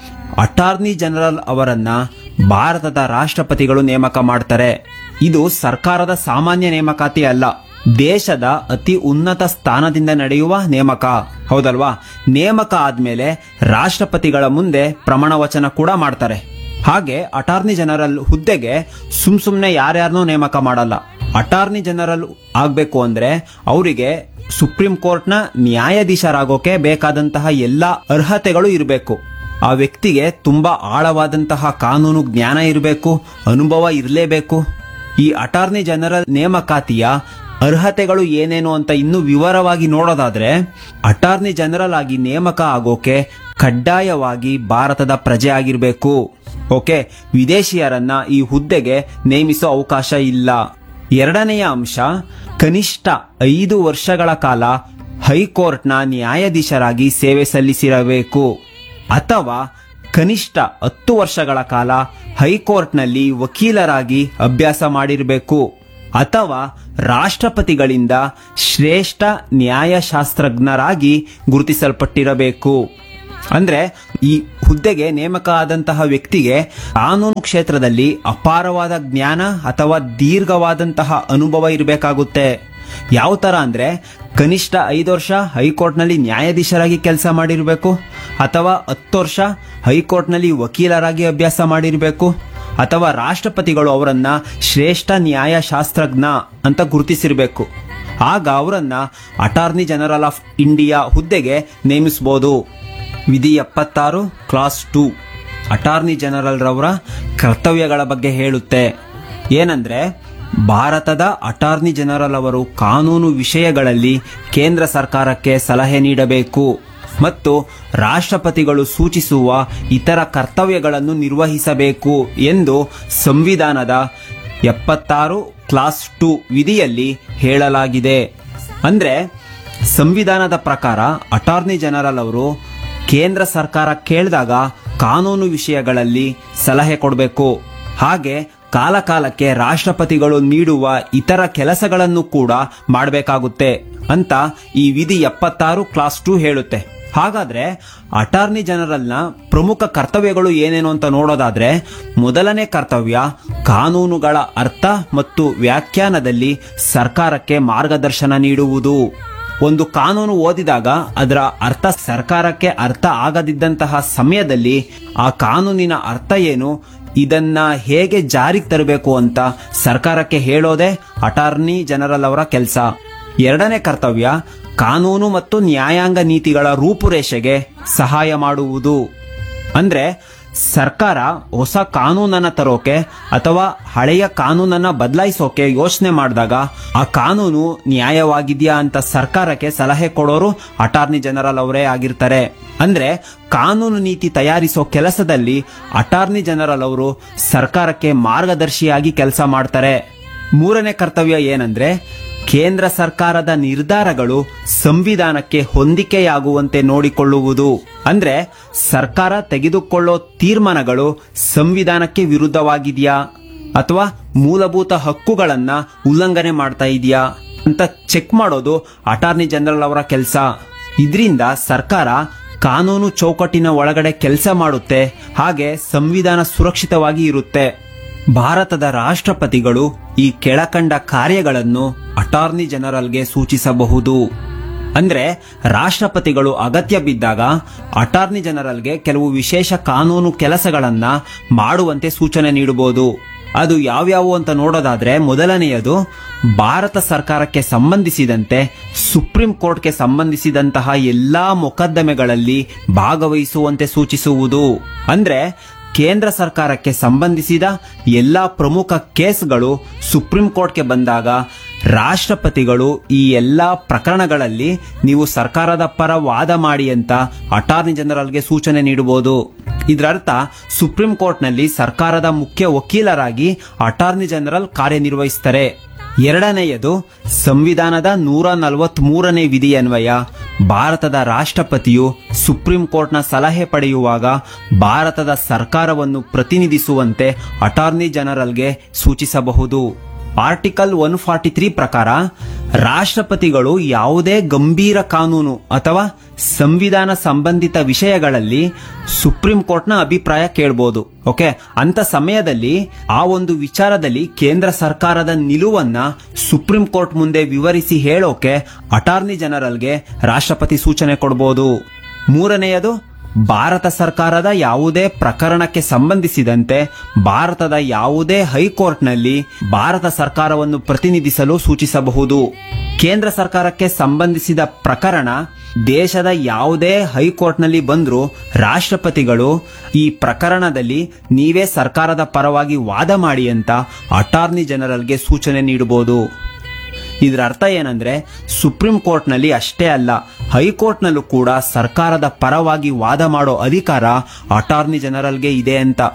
ಅಟಾರ್ನಿ ಜನರಲ್ ಅವರನ್ನ ಭಾರತದ ರಾಷ್ಟ್ರಪತಿಗಳು ನೇಮಕ ಮಾಡ್ತಾರೆ ಇದು ಸರ್ಕಾರದ ಸಾಮಾನ್ಯ ನೇಮಕಾತಿ ಅಲ್ಲ ದೇಶದ ಅತಿ ಉನ್ನತ ಸ್ಥಾನದಿಂದ ನಡೆಯುವ ನೇಮಕ ಹೌದಲ್ವಾ ನೇಮಕ ಆದ್ಮೇಲೆ ರಾಷ್ಟ್ರಪತಿಗಳ ಮುಂದೆ ಪ್ರಮಾಣ ವಚನ ಕೂಡ ಮಾಡ್ತಾರೆ ಹಾಗೆ ಅಟಾರ್ನಿ ಜನರಲ್ ಹುದ್ದೆಗೆ ಸುಮ್ ಸುಮ್ನೆ ಯಾರ್ಯಾರನ್ನೂ ನೇಮಕ ಮಾಡಲ್ಲ ಅಟಾರ್ನಿ ಜನರಲ್ ಆಗ್ಬೇಕು ಅಂದ್ರೆ ಅವರಿಗೆ ಸುಪ್ರೀಂ ಕೋರ್ಟ್ನ ನ್ಯಾಯಾಧೀಶರಾಗೋಕೆ ಬೇಕಾದಂತಹ ಎಲ್ಲಾ ಅರ್ಹತೆಗಳು ಇರಬೇಕು ಆ ವ್ಯಕ್ತಿಗೆ ತುಂಬಾ ಆಳವಾದಂತಹ ಕಾನೂನು ಜ್ಞಾನ ಇರಬೇಕು ಅನುಭವ ಇರಲೇಬೇಕು ಈ ಅಟಾರ್ನಿ ಜನರಲ್ ನೇಮಕಾತಿಯ ಅರ್ಹತೆಗಳು ಏನೇನು ಅಂತ ಇನ್ನೂ ವಿವರವಾಗಿ ನೋಡೋದಾದ್ರೆ ಅಟಾರ್ನಿ ಜನರಲ್ ಆಗಿ ನೇಮಕ ಆಗೋಕೆ ಕಡ್ಡಾಯವಾಗಿ ಭಾರತದ ಪ್ರಜೆ ಆಗಿರಬೇಕು ಓಕೆ ವಿದೇಶಿಯರನ್ನ ಈ ಹುದ್ದೆಗೆ ನೇಮಿಸೋ ಅವಕಾಶ ಇಲ್ಲ ಎರಡನೆಯ ಅಂಶ ಕನಿಷ್ಠ ಐದು ವರ್ಷಗಳ ಕಾಲ ಹೈಕೋರ್ಟ್ನ ನ್ಯಾಯಾಧೀಶರಾಗಿ ಸೇವೆ ಸಲ್ಲಿಸಿರಬೇಕು ಅಥವಾ ಕನಿಷ್ಠ ಹತ್ತು ವರ್ಷಗಳ ಕಾಲ ಹೈಕೋರ್ಟ್ನಲ್ಲಿ ವಕೀಲರಾಗಿ ಅಭ್ಯಾಸ ಮಾಡಿರಬೇಕು ಅಥವಾ ರಾಷ್ಟ್ರಪತಿಗಳಿಂದ ಶ್ರೇಷ್ಠ ನ್ಯಾಯಶಾಸ್ತ್ರಜ್ಞರಾಗಿ ಗುರುತಿಸಲ್ಪಟ್ಟಿರಬೇಕು ಅಂದ್ರೆ ಈ ಹುದ್ದೆಗೆ ನೇಮಕ ಆದಂತಹ ವ್ಯಕ್ತಿಗೆ ಕಾನೂನು ಕ್ಷೇತ್ರದಲ್ಲಿ ಅಪಾರವಾದ ಜ್ಞಾನ ಅಥವಾ ದೀರ್ಘವಾದಂತಹ ಅನುಭವ ಇರಬೇಕಾಗುತ್ತೆ ಯಾವ ತರ ಅಂದ್ರೆ ಕನಿಷ್ಠ ಐದು ವರ್ಷ ಹೈಕೋರ್ಟ್ನಲ್ಲಿ ನ್ಯಾಯಾಧೀಶರಾಗಿ ಕೆಲಸ ಮಾಡಿರಬೇಕು ಅಥವಾ ಹತ್ತು ವರ್ಷ ಹೈಕೋರ್ಟ್ನಲ್ಲಿ ವಕೀಲರಾಗಿ ಅಭ್ಯಾಸ ಮಾಡಿರಬೇಕು ಅಥವಾ ರಾಷ್ಟ್ರಪತಿಗಳು ಅವರನ್ನ ಶ್ರೇಷ್ಠ ನ್ಯಾಯಶಾಸ್ತ್ರಜ್ಞ ಅಂತ ಗುರುತಿಸಿರಬೇಕು ಆಗ ಅವರನ್ನ ಅಟಾರ್ನಿ ಜನರಲ್ ಆಫ್ ಇಂಡಿಯಾ ಹುದ್ದೆಗೆ ನೇಮಿಸಬಹುದು ವಿಧಿ ಎಪ್ಪತ್ತಾರು ಕ್ಲಾಸ್ ಟೂ ಅಟಾರ್ನಿ ಜನರಲ್ ರವರ ಕರ್ತವ್ಯಗಳ ಬಗ್ಗೆ ಹೇಳುತ್ತೆ ಏನಂದ್ರೆ ಭಾರತದ ಅಟಾರ್ನಿ ಜನರಲ್ ಅವರು ಕಾನೂನು ವಿಷಯಗಳಲ್ಲಿ ಕೇಂದ್ರ ಸರ್ಕಾರಕ್ಕೆ ಸಲಹೆ ನೀಡಬೇಕು ಮತ್ತು ರಾಷ್ಟ್ರಪತಿಗಳು ಸೂಚಿಸುವ ಇತರ ಕರ್ತವ್ಯಗಳನ್ನು ನಿರ್ವಹಿಸಬೇಕು ಎಂದು ಸಂವಿಧಾನದ ಎಪ್ಪತ್ತಾರು ಕ್ಲಾಸ್ ಟು ವಿಧಿಯಲ್ಲಿ ಹೇಳಲಾಗಿದೆ ಅಂದ್ರೆ ಸಂವಿಧಾನದ ಪ್ರಕಾರ ಅಟಾರ್ನಿ ಜನರಲ್ ಅವರು ಕೇಂದ್ರ ಸರ್ಕಾರ ಕೇಳಿದಾಗ ಕಾನೂನು ವಿಷಯಗಳಲ್ಲಿ ಸಲಹೆ ಕೊಡಬೇಕು ಹಾಗೆ ಕಾಲಕಾಲಕ್ಕೆ ರಾಷ್ಟ್ರಪತಿಗಳು ನೀಡುವ ಇತರ ಕೆಲಸಗಳನ್ನು ಕೂಡ ಮಾಡಬೇಕಾಗುತ್ತೆ ಅಂತ ಈ ವಿಧಿ ಎಪ್ಪತ್ತಾರು ಕ್ಲಾಸ್ ಟು ಹೇಳುತ್ತೆ ಹಾಗಾದ್ರೆ ಅಟಾರ್ನಿ ಜನರಲ್ನ ಪ್ರಮುಖ ಕರ್ತವ್ಯಗಳು ಏನೇನು ಅಂತ ನೋಡೋದಾದ್ರೆ ಮೊದಲನೇ ಕರ್ತವ್ಯ ಕಾನೂನುಗಳ ಅರ್ಥ ಮತ್ತು ವ್ಯಾಖ್ಯಾನದಲ್ಲಿ ಸರ್ಕಾರಕ್ಕೆ ಮಾರ್ಗದರ್ಶನ ನೀಡುವುದು ಒಂದು ಕಾನೂನು ಓದಿದಾಗ ಅದರ ಅರ್ಥ ಸರ್ಕಾರಕ್ಕೆ ಅರ್ಥ ಆಗದಿದ್ದಂತಹ ಸಮಯದಲ್ಲಿ ಆ ಕಾನೂನಿನ ಅರ್ಥ ಏನು ಇದನ್ನ ಹೇಗೆ ಜಾರಿಗೆ ತರಬೇಕು ಅಂತ ಸರ್ಕಾರಕ್ಕೆ ಹೇಳೋದೇ ಅಟಾರ್ನಿ ಜನರಲ್ ಅವರ ಕೆಲಸ ಎರಡನೇ ಕರ್ತವ್ಯ ಕಾನೂನು ಮತ್ತು ನ್ಯಾಯಾಂಗ ನೀತಿಗಳ ರೂಪುರೇಷೆಗೆ ಸಹಾಯ ಮಾಡುವುದು ಅಂದ್ರೆ ಸರ್ಕಾರ ಹೊಸ ಕಾನೂನನ್ನ ತರೋಕೆ ಅಥವಾ ಹಳೆಯ ಕಾನೂನನ್ನ ಬದಲಾಯಿಸೋಕೆ ಯೋಚನೆ ಮಾಡಿದಾಗ ಆ ಕಾನೂನು ನ್ಯಾಯವಾಗಿದೆಯಾ ಅಂತ ಸರ್ಕಾರಕ್ಕೆ ಸಲಹೆ ಕೊಡೋರು ಅಟಾರ್ನಿ ಜನರಲ್ ಅವರೇ ಆಗಿರ್ತಾರೆ ಅಂದ್ರೆ ಕಾನೂನು ನೀತಿ ತಯಾರಿಸೋ ಕೆಲಸದಲ್ಲಿ ಅಟಾರ್ನಿ ಜನರಲ್ ಅವರು ಸರ್ಕಾರಕ್ಕೆ ಮಾರ್ಗದರ್ಶಿಯಾಗಿ ಕೆಲಸ ಮಾಡ್ತಾರೆ ಮೂರನೇ ಕರ್ತವ್ಯ ಏನಂದ್ರೆ ಕೇಂದ್ರ ಸರ್ಕಾರದ ನಿರ್ಧಾರಗಳು ಸಂವಿಧಾನಕ್ಕೆ ಹೊಂದಿಕೆಯಾಗುವಂತೆ ನೋಡಿಕೊಳ್ಳುವುದು ಅಂದ್ರೆ ಸರ್ಕಾರ ತೆಗೆದುಕೊಳ್ಳೋ ತೀರ್ಮಾನಗಳು ಸಂವಿಧಾನಕ್ಕೆ ವಿರುದ್ಧವಾಗಿದೆಯಾ ಅಥವಾ ಮೂಲಭೂತ ಹಕ್ಕುಗಳನ್ನ ಉಲ್ಲಂಘನೆ ಮಾಡ್ತಾ ಇದೆಯಾ ಅಂತ ಚೆಕ್ ಮಾಡೋದು ಅಟಾರ್ನಿ ಜನರಲ್ ಅವರ ಕೆಲಸ ಇದರಿಂದ ಸರ್ಕಾರ ಕಾನೂನು ಚೌಕಟ್ಟಿನ ಒಳಗಡೆ ಕೆಲಸ ಮಾಡುತ್ತೆ ಹಾಗೆ ಸಂವಿಧಾನ ಸುರಕ್ಷಿತವಾಗಿ ಇರುತ್ತೆ ಭಾರತದ ರಾಷ್ಟ್ರಪತಿಗಳು ಈ ಕೆಳಕಂಡ ಕಾರ್ಯಗಳನ್ನು ಅಟಾರ್ನಿ ಜನರಲ್ಗೆ ಸೂಚಿಸಬಹುದು ಅಂದ್ರೆ ರಾಷ್ಟ್ರಪತಿಗಳು ಅಗತ್ಯ ಬಿದ್ದಾಗ ಅಟಾರ್ನಿ ಜನರಲ್ಗೆ ಕೆಲವು ವಿಶೇಷ ಕಾನೂನು ಕೆಲಸಗಳನ್ನ ಮಾಡುವಂತೆ ಸೂಚನೆ ನೀಡಬಹುದು ಅದು ಯಾವ್ಯಾವು ಅಂತ ನೋಡೋದಾದ್ರೆ ಮೊದಲನೆಯದು ಭಾರತ ಸರ್ಕಾರಕ್ಕೆ ಸಂಬಂಧಿಸಿದಂತೆ ಸುಪ್ರೀಂ ಕೋರ್ಟ್ಗೆ ಸಂಬಂಧಿಸಿದಂತಹ ಎಲ್ಲಾ ಮೊಕದ್ದಮೆಗಳಲ್ಲಿ ಭಾಗವಹಿಸುವಂತೆ ಸೂಚಿಸುವುದು ಅಂದ್ರೆ ಕೇಂದ್ರ ಸರ್ಕಾರಕ್ಕೆ ಸಂಬಂಧಿಸಿದ ಎಲ್ಲಾ ಪ್ರಮುಖ ಕೇಸ್ಗಳು ಸುಪ್ರೀಂ ಕೋರ್ಟ್ಗೆ ಬಂದಾಗ ರಾಷ್ಟ್ರಪತಿಗಳು ಈ ಎಲ್ಲಾ ಪ್ರಕರಣಗಳಲ್ಲಿ ನೀವು ಸರ್ಕಾರದ ಪರ ವಾದ ಮಾಡಿ ಅಂತ ಅಟಾರ್ನಿ ಜನರಲ್ಗೆ ಸೂಚನೆ ನೀಡಬಹುದು ಇದರರ್ಥ ಸುಪ್ರೀಂ ಕೋರ್ಟ್ನಲ್ಲಿ ಸರ್ಕಾರದ ಮುಖ್ಯ ವಕೀಲರಾಗಿ ಅಟಾರ್ನಿ ಜನರಲ್ ಕಾರ್ಯನಿರ್ವಹಿಸ್ತಾರೆ ಎರಡನೆಯದು ಸಂವಿಧಾನದ ನೂರ ನಲವತ್ತ್ ಮೂರನೇ ವಿಧಿಯನ್ವಯ ಭಾರತದ ರಾಷ್ಟ್ರಪತಿಯು ಸುಪ್ರೀಂ ಕೋರ್ಟ್ನ ಸಲಹೆ ಪಡೆಯುವಾಗ ಭಾರತದ ಸರ್ಕಾರವನ್ನು ಪ್ರತಿನಿಧಿಸುವಂತೆ ಅಟಾರ್ನಿ ಜನರಲ್ಗೆ ಸೂಚಿಸಬಹುದು ಆರ್ಟಿಕಲ್ ಒನ್ ಫಾರ್ಟಿ ತ್ರೀ ಪ್ರಕಾರ ರಾಷ್ಟ್ರಪತಿಗಳು ಯಾವುದೇ ಗಂಭೀರ ಕಾನೂನು ಅಥವಾ ಸಂವಿಧಾನ ಸಂಬಂಧಿತ ವಿಷಯಗಳಲ್ಲಿ ಸುಪ್ರೀಂ ಕೋರ್ಟ್ನ ಅಭಿಪ್ರಾಯ ಕೇಳಬಹುದು ಓಕೆ ಅಂತ ಸಮಯದಲ್ಲಿ ಆ ಒಂದು ವಿಚಾರದಲ್ಲಿ ಕೇಂದ್ರ ಸರ್ಕಾರದ ನಿಲುವನ್ನ ಸುಪ್ರೀಂ ಕೋರ್ಟ್ ಮುಂದೆ ವಿವರಿಸಿ ಹೇಳೋಕೆ ಅಟಾರ್ನಿ ಜನರಲ್ಗೆ ರಾಷ್ಟ್ರಪತಿ ಸೂಚನೆ ಕೊಡಬಹುದು ಮೂರನೆಯದು ಭಾರತ ಸರ್ಕಾರದ ಯಾವುದೇ ಪ್ರಕರಣಕ್ಕೆ ಸಂಬಂಧಿಸಿದಂತೆ ಭಾರತದ ಯಾವುದೇ ಹೈಕೋರ್ಟ್ನಲ್ಲಿ ಭಾರತ ಸರ್ಕಾರವನ್ನು ಪ್ರತಿನಿಧಿಸಲು ಸೂಚಿಸಬಹುದು ಕೇಂದ್ರ ಸರ್ಕಾರಕ್ಕೆ ಸಂಬಂಧಿಸಿದ ಪ್ರಕರಣ ದೇಶದ ಯಾವುದೇ ಹೈಕೋರ್ಟ್ನಲ್ಲಿ ಬಂದರೂ ರಾಷ್ಟ್ರಪತಿಗಳು ಈ ಪ್ರಕರಣದಲ್ಲಿ ನೀವೇ ಸರ್ಕಾರದ ಪರವಾಗಿ ವಾದ ಮಾಡಿ ಅಂತ ಅಟಾರ್ನಿ ಜನರಲ್ಗೆ ಸೂಚನೆ ನೀಡಬಹುದು ಇದರ ಅರ್ಥ ಏನಂದ್ರೆ ಸುಪ್ರೀಂ ಕೋರ್ಟ್ನಲ್ಲಿ ಅಷ್ಟೇ ಅಲ್ಲ ಹೈಕೋರ್ಟ್ನಲ್ಲೂ ಕೂಡ ಸರ್ಕಾರದ ಪರವಾಗಿ ವಾದ ಮಾಡೋ ಅಧಿಕಾರ ಅಟಾರ್ನಿ ಜನರಲ್ಗೆ ಇದೆ ಅಂತ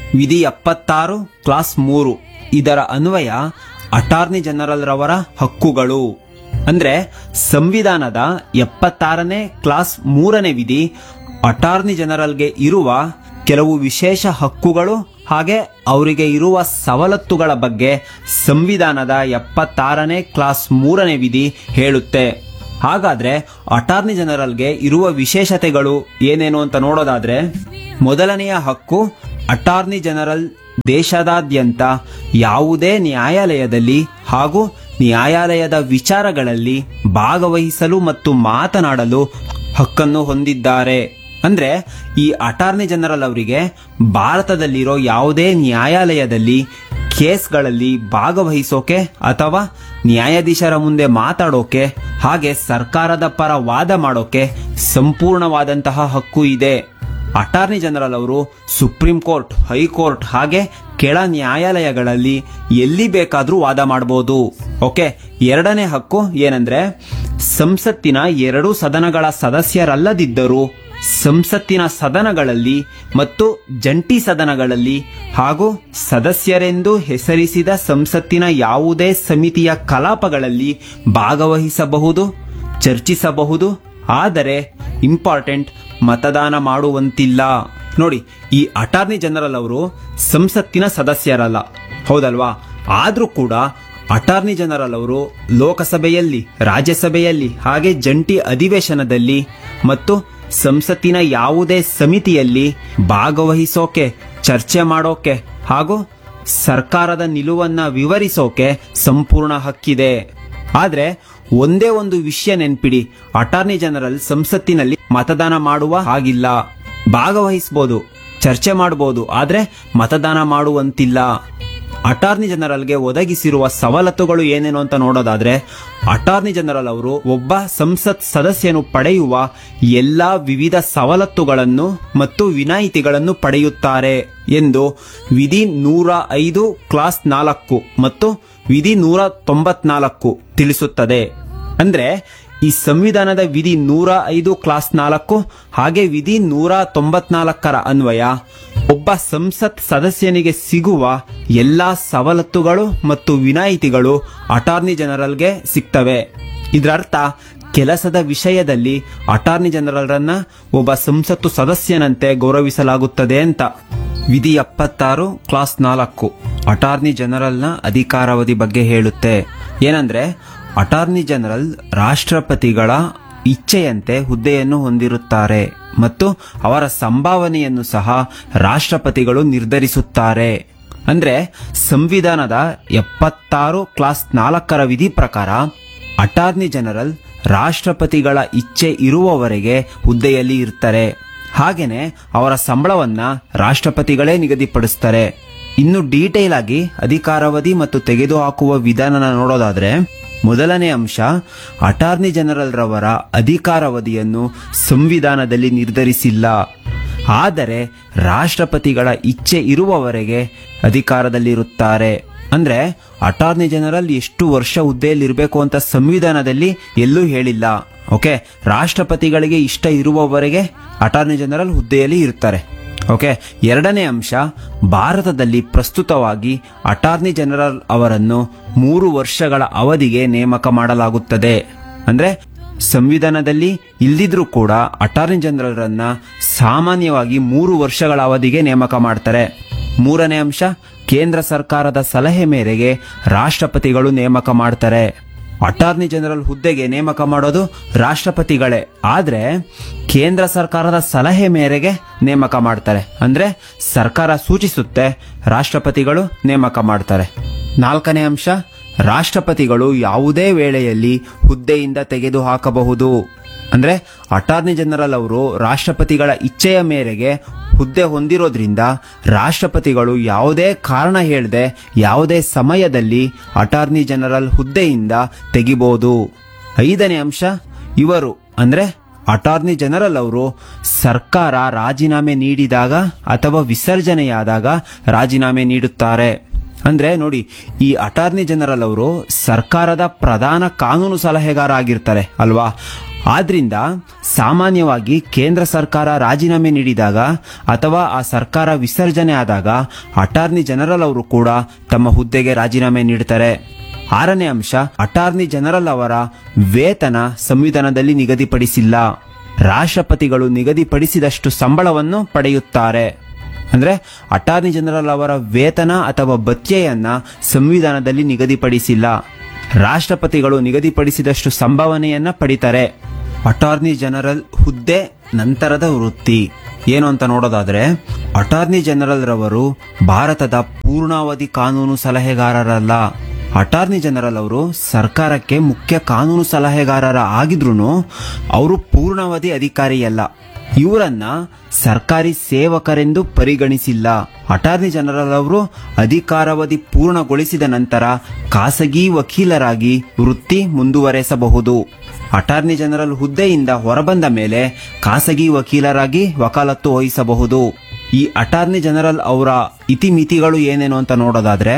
ವಿಧಿ ಎಪ್ಪತ್ತಾರು ಕ್ಲಾಸ್ ಮೂರು ಇದರ ಅನ್ವಯ ಅಟಾರ್ನಿ ಜನರಲ್ ರವರ ಹಕ್ಕುಗಳು ಅಂದ್ರೆ ಸಂವಿಧಾನದ ಎಪ್ಪತ್ತಾರನೇ ಕ್ಲಾಸ್ ಮೂರನೇ ವಿಧಿ ಅಟಾರ್ನಿ ಜನರಲ್ಗೆ ಇರುವ ಕೆಲವು ವಿಶೇಷ ಹಕ್ಕುಗಳು ಹಾಗೆ ಅವರಿಗೆ ಇರುವ ಸವಲತ್ತುಗಳ ಬಗ್ಗೆ ಸಂವಿಧಾನದ ಎಪ್ಪತ್ತಾರನೇ ಕ್ಲಾಸ್ ಮೂರನೇ ವಿಧಿ ಹೇಳುತ್ತೆ ಹಾಗಾದ್ರೆ ಅಟಾರ್ನಿ ಜನರಲ್ಗೆ ಇರುವ ವಿಶೇಷತೆಗಳು ಏನೇನು ಅಂತ ನೋಡೋದಾದ್ರೆ ಮೊದಲನೆಯ ಹಕ್ಕು ಅಟಾರ್ನಿ ಜನರಲ್ ದೇಶದಾದ್ಯಂತ ಯಾವುದೇ ನ್ಯಾಯಾಲಯದಲ್ಲಿ ಹಾಗೂ ನ್ಯಾಯಾಲಯದ ವಿಚಾರಗಳಲ್ಲಿ ಭಾಗವಹಿಸಲು ಮತ್ತು ಮಾತನಾಡಲು ಹಕ್ಕನ್ನು ಹೊಂದಿದ್ದಾರೆ ಅಂದ್ರೆ ಈ ಅಟಾರ್ನಿ ಜನರಲ್ ಅವರಿಗೆ ಭಾರತದಲ್ಲಿರೋ ಯಾವುದೇ ನ್ಯಾಯಾಲಯದಲ್ಲಿ ಕೇಸ್ಗಳಲ್ಲಿ ಭಾಗವಹಿಸೋಕೆ ಅಥವಾ ನ್ಯಾಯಾಧೀಶರ ಮುಂದೆ ಮಾತಾಡೋಕೆ ಹಾಗೆ ಸರ್ಕಾರದ ಪರ ವಾದ ಮಾಡೋಕೆ ಸಂಪೂರ್ಣವಾದಂತಹ ಹಕ್ಕು ಇದೆ ಅಟಾರ್ನಿ ಜನರಲ್ ಅವರು ಸುಪ್ರೀಂ ಕೋರ್ಟ್ ಹೈಕೋರ್ಟ್ ಹಾಗೆ ಕೆಳ ನ್ಯಾಯಾಲಯಗಳಲ್ಲಿ ಎಲ್ಲಿ ಬೇಕಾದ್ರೂ ವಾದ ಮಾಡಬಹುದು ಓಕೆ ಎರಡನೇ ಹಕ್ಕು ಏನಂದ್ರೆ ಸಂಸತ್ತಿನ ಎರಡು ಸದನಗಳ ಸದಸ್ಯರಲ್ಲದಿದ್ದರೂ ಸಂಸತ್ತಿನ ಸದನಗಳಲ್ಲಿ ಮತ್ತು ಜಂಟಿ ಸದನಗಳಲ್ಲಿ ಹಾಗೂ ಸದಸ್ಯರೆಂದು ಹೆಸರಿಸಿದ ಸಂಸತ್ತಿನ ಯಾವುದೇ ಸಮಿತಿಯ ಕಲಾಪಗಳಲ್ಲಿ ಭಾಗವಹಿಸಬಹುದು ಚರ್ಚಿಸಬಹುದು ಆದರೆ ಇಂಪಾರ್ಟೆಂಟ್ ಮತದಾನ ಮಾಡುವಂತಿಲ್ಲ ನೋಡಿ ಈ ಅಟಾರ್ನಿ ಜನರಲ್ ಅವರು ಸಂಸತ್ತಿನ ಸದಸ್ಯರಲ್ಲ ಹೌದಲ್ವಾ ಆದ್ರೂ ಕೂಡ ಅಟಾರ್ನಿ ಜನರಲ್ ಅವರು ಲೋಕಸಭೆಯಲ್ಲಿ ರಾಜ್ಯಸಭೆಯಲ್ಲಿ ಹಾಗೆ ಜಂಟಿ ಅಧಿವೇಶನದಲ್ಲಿ ಮತ್ತು ಸಂಸತ್ತಿನ ಯಾವುದೇ ಸಮಿತಿಯಲ್ಲಿ ಭಾಗವಹಿಸೋಕೆ ಚರ್ಚೆ ಮಾಡೋಕೆ ಹಾಗೂ ಸರ್ಕಾರದ ನಿಲುವನ್ನ ವಿವರಿಸೋಕೆ ಸಂಪೂರ್ಣ ಹಕ್ಕಿದೆ ಆದ್ರೆ ಒಂದೇ ಒಂದು ವಿಷಯ ನೆನ್ಪಿಡಿ ಅಟಾರ್ನಿ ಜನರಲ್ ಸಂಸತ್ತಿನಲ್ಲಿ ಮತದಾನ ಮಾಡುವ ಹಾಗಿಲ್ಲ ಭಾಗವಹಿಸಬಹುದು ಚರ್ಚೆ ಮಾಡಬಹುದು ಆದ್ರೆ ಮತದಾನ ಮಾಡುವಂತಿಲ್ಲ ಅಟಾರ್ನಿ ಜನರಲ್ಗೆ ಒದಗಿಸಿರುವ ಸವಲತ್ತುಗಳು ಏನೇನು ಅಂತ ನೋಡೋದಾದ್ರೆ ಅಟಾರ್ನಿ ಜನರಲ್ ಅವರು ಒಬ್ಬ ಸಂಸತ್ ಸದಸ್ಯನು ಪಡೆಯುವ ಎಲ್ಲಾ ವಿವಿಧ ಸವಲತ್ತುಗಳನ್ನು ಮತ್ತು ವಿನಾಯಿತಿಗಳನ್ನು ಪಡೆಯುತ್ತಾರೆ ಎಂದು ವಿಧಿ ನೂರ ಐದು ಕ್ಲಾಸ್ ನಾಲ್ಕು ಮತ್ತು ವಿಧಿ ನೂರ ತೊಂಬತ್ನಾಲ್ಕು ತಿಳಿಸುತ್ತದೆ ಅಂದ್ರೆ ಈ ಸಂವಿಧಾನದ ವಿಧಿ ನೂರ ಐದು ಕ್ಲಾಸ್ ನಾಲ್ಕು ಹಾಗೆ ವಿಧಿ ನೂರ ತೊಂಬತ್ನಾಲ್ಕರ ಅನ್ವಯ ಒಬ್ಬ ಸಂಸತ್ ಸದಸ್ಯನಿಗೆ ಸಿಗುವ ಎಲ್ಲಾ ಸವಲತ್ತುಗಳು ಮತ್ತು ವಿನಾಯಿತಿಗಳು ಅಟಾರ್ನಿ ಜನರಲ್ಗೆ ಸಿಗ್ತವೆ ಇದರರ್ಥ ಕೆಲಸದ ವಿಷಯದಲ್ಲಿ ಅಟಾರ್ನಿ ಜನರಲ್ರನ್ನ ಒಬ್ಬ ಸಂಸತ್ತು ಸದಸ್ಯನಂತೆ ಗೌರವಿಸಲಾಗುತ್ತದೆ ಅಂತ ವಿಧಿ ಎಪ್ಪತ್ತಾರು ಕ್ಲಾಸ್ ನಾಲ್ಕು ಅಟಾರ್ನಿ ಜನರಲ್ನ ಅಧಿಕಾರಾವಧಿ ಬಗ್ಗೆ ಹೇಳುತ್ತೆ ಏನಂದ್ರೆ ಅಟಾರ್ನಿ ಜನರಲ್ ರಾಷ್ಟ್ರಪತಿಗಳ ಇಚ್ಛೆಯಂತೆ ಹುದ್ದೆಯನ್ನು ಹೊಂದಿರುತ್ತಾರೆ ಮತ್ತು ಅವರ ಸಂಭಾವನೆಯನ್ನು ಸಹ ರಾಷ್ಟ್ರಪತಿಗಳು ನಿರ್ಧರಿಸುತ್ತಾರೆ ಅಂದ್ರೆ ಸಂವಿಧಾನದ ಎಪ್ಪತ್ತಾರು ಕ್ಲಾಸ್ ನಾಲ್ಕರ ವಿಧಿ ಪ್ರಕಾರ ಅಟಾರ್ನಿ ಜನರಲ್ ರಾಷ್ಟ್ರಪತಿಗಳ ಇಚ್ಛೆ ಇರುವವರೆಗೆ ಹುದ್ದೆಯಲ್ಲಿ ಇರ್ತಾರೆ ಹಾಗೇನೆ ಅವರ ಸಂಬಳವನ್ನ ರಾಷ್ಟ್ರಪತಿಗಳೇ ನಿಗದಿಪಡಿಸ್ತಾರೆ ಇನ್ನು ಡೀಟೇಲ್ ಆಗಿ ಅಧಿಕಾರಾವಧಿ ಮತ್ತು ತೆಗೆದುಹಾಕುವ ವಿಧಾನನ ನೋಡೋದಾದ್ರೆ ಮೊದಲನೇ ಅಂಶ ಅಟಾರ್ನಿ ಜನರಲ್ ರವರ ಅಧಿಕಾರಾವಧಿಯನ್ನು ಸಂವಿಧಾನದಲ್ಲಿ ನಿರ್ಧರಿಸಿಲ್ಲ ಆದರೆ ರಾಷ್ಟ್ರಪತಿಗಳ ಇಚ್ಛೆ ಇರುವವರೆಗೆ ಅಧಿಕಾರದಲ್ಲಿರುತ್ತಾರೆ ಅಂದ್ರೆ ಅಟಾರ್ನಿ ಜನರಲ್ ಎಷ್ಟು ವರ್ಷ ಹುದ್ದೆಯಲ್ಲಿರಬೇಕು ಅಂತ ಸಂವಿಧಾನದಲ್ಲಿ ಎಲ್ಲೂ ಹೇಳಿಲ್ಲ ಓಕೆ ರಾಷ್ಟ್ರಪತಿಗಳಿಗೆ ಇಷ್ಟ ಇರುವವರೆಗೆ ಅಟಾರ್ನಿ ಜನರಲ್ ಹುದ್ದೆಯಲ್ಲಿ ಇರ್ತಾರೆ ಓಕೆ ಎರಡನೇ ಅಂಶ ಭಾರತದಲ್ಲಿ ಪ್ರಸ್ತುತವಾಗಿ ಅಟಾರ್ನಿ ಜನರಲ್ ಅವರನ್ನು ಮೂರು ವರ್ಷಗಳ ಅವಧಿಗೆ ನೇಮಕ ಮಾಡಲಾಗುತ್ತದೆ ಅಂದ್ರೆ ಸಂವಿಧಾನದಲ್ಲಿ ಇಲ್ದಿದ್ರೂ ಕೂಡ ಅಟಾರ್ನಿ ಜನರಲ್ರನ್ನ ಸಾಮಾನ್ಯವಾಗಿ ಮೂರು ವರ್ಷಗಳ ಅವಧಿಗೆ ನೇಮಕ ಮಾಡ್ತಾರೆ ಮೂರನೇ ಅಂಶ ಕೇಂದ್ರ ಸರ್ಕಾರದ ಸಲಹೆ ಮೇರೆಗೆ ರಾಷ್ಟ್ರಪತಿಗಳು ನೇಮಕ ಮಾಡ್ತಾರೆ ಅಟಾರ್ನಿ ಜನರಲ್ ಹುದ್ದೆಗೆ ನೇಮಕ ಮಾಡೋದು ರಾಷ್ಟ್ರಪತಿಗಳೇ ಆದ್ರೆ ಕೇಂದ್ರ ಸರ್ಕಾರದ ಸಲಹೆ ಮೇರೆಗೆ ನೇಮಕ ಮಾಡ್ತಾರೆ ಅಂದ್ರೆ ಸರ್ಕಾರ ಸೂಚಿಸುತ್ತೆ ರಾಷ್ಟ್ರಪತಿಗಳು ನೇಮಕ ಮಾಡ್ತಾರೆ ನಾಲ್ಕನೇ ಅಂಶ ರಾಷ್ಟ್ರಪತಿಗಳು ಯಾವುದೇ ವೇಳೆಯಲ್ಲಿ ಹುದ್ದೆಯಿಂದ ತೆಗೆದುಹಾಕಬಹುದು ಅಂದ್ರೆ ಅಟಾರ್ನಿ ಜನರಲ್ ಅವರು ರಾಷ್ಟ್ರಪತಿಗಳ ಇಚ್ಛೆಯ ಮೇರೆಗೆ ಹುದ್ದೆ ಹೊಂದಿರೋದ್ರಿಂದ ರಾಷ್ಟ್ರಪತಿಗಳು ಯಾವುದೇ ಕಾರಣ ಹೇಳದೆ ಯಾವುದೇ ಸಮಯದಲ್ಲಿ ಅಟಾರ್ನಿ ಜನರಲ್ ಹುದ್ದೆಯಿಂದ ತೆಗಿಬಹುದು ಐದನೇ ಅಂಶ ಇವರು ಅಂದ್ರೆ ಅಟಾರ್ನಿ ಜನರಲ್ ಅವರು ಸರ್ಕಾರ ರಾಜೀನಾಮೆ ನೀಡಿದಾಗ ಅಥವಾ ವಿಸರ್ಜನೆಯಾದಾಗ ರಾಜೀನಾಮೆ ನೀಡುತ್ತಾರೆ ಅಂದ್ರೆ ನೋಡಿ ಈ ಅಟಾರ್ನಿ ಜನರಲ್ ಅವರು ಸರ್ಕಾರದ ಪ್ರಧಾನ ಕಾನೂನು ಸಲಹೆಗಾರ ಆಗಿರ್ತಾರೆ ಅಲ್ವಾ ಆದ್ರಿಂದ ಸಾಮಾನ್ಯವಾಗಿ ಕೇಂದ್ರ ಸರ್ಕಾರ ರಾಜೀನಾಮೆ ನೀಡಿದಾಗ ಅಥವಾ ಆ ಸರ್ಕಾರ ವಿಸರ್ಜನೆ ಆದಾಗ ಅಟಾರ್ನಿ ಜನರಲ್ ಅವರು ಕೂಡ ತಮ್ಮ ಹುದ್ದೆಗೆ ರಾಜೀನಾಮೆ ನೀಡ್ತಾರೆ ಆರನೇ ಅಂಶ ಅಟಾರ್ನಿ ಜನರಲ್ ಅವರ ವೇತನ ಸಂವಿಧಾನದಲ್ಲಿ ನಿಗದಿಪಡಿಸಿಲ್ಲ ರಾಷ್ಟ್ರಪತಿಗಳು ನಿಗದಿಪಡಿಸಿದಷ್ಟು ಸಂಬಳವನ್ನು ಪಡೆಯುತ್ತಾರೆ ಅಂದ್ರೆ ಅಟಾರ್ನಿ ಜನರಲ್ ಅವರ ವೇತನ ಅಥವಾ ಭತ್ಯೆಯನ್ನ ಸಂವಿಧಾನದಲ್ಲಿ ನಿಗದಿಪಡಿಸಿಲ್ಲ ರಾಷ್ಟ್ರಪತಿಗಳು ನಿಗದಿಪಡಿಸಿದಷ್ಟು ಸಂಭಾವನೆಯನ್ನ ಪಡಿತಾರೆ ಅಟಾರ್ನಿ ಜನರಲ್ ಹುದ್ದೆ ನಂತರದ ವೃತ್ತಿ ಏನು ಅಂತ ನೋಡೋದಾದ್ರೆ ಅಟಾರ್ನಿ ಜನರಲ್ ರವರು ಭಾರತದ ಪೂರ್ಣಾವಧಿ ಕಾನೂನು ಸಲಹೆಗಾರರಲ್ಲ ಅಟಾರ್ನಿ ಜನರಲ್ ಅವರು ಸರ್ಕಾರಕ್ಕೆ ಮುಖ್ಯ ಕಾನೂನು ಸಲಹೆಗಾರರ ಆಗಿದ್ರು ಅವರು ಪೂರ್ಣಾವಧಿ ಅಧಿಕಾರಿಯಲ್ಲ ಇವರನ್ನ ಸರ್ಕಾರಿ ಸೇವಕರೆಂದು ಪರಿಗಣಿಸಿಲ್ಲ ಅಟಾರ್ನಿ ಜನರಲ್ ಅವರು ಅಧಿಕಾರಾವಧಿ ಪೂರ್ಣಗೊಳಿಸಿದ ನಂತರ ಖಾಸಗಿ ವಕೀಲರಾಗಿ ವೃತ್ತಿ ಮುಂದುವರೆಸಬಹುದು ಅಟಾರ್ನಿ ಜನರಲ್ ಹುದ್ದೆಯಿಂದ ಹೊರಬಂದ ಮೇಲೆ ಖಾಸಗಿ ವಕೀಲರಾಗಿ ವಕಾಲತ್ತು ವಹಿಸಬಹುದು ಈ ಅಟಾರ್ನಿ ಜನರಲ್ ಅವರ ಇತಿಮಿತಿಗಳು ಏನೇನು ಅಂತ ನೋಡೋದಾದ್ರೆ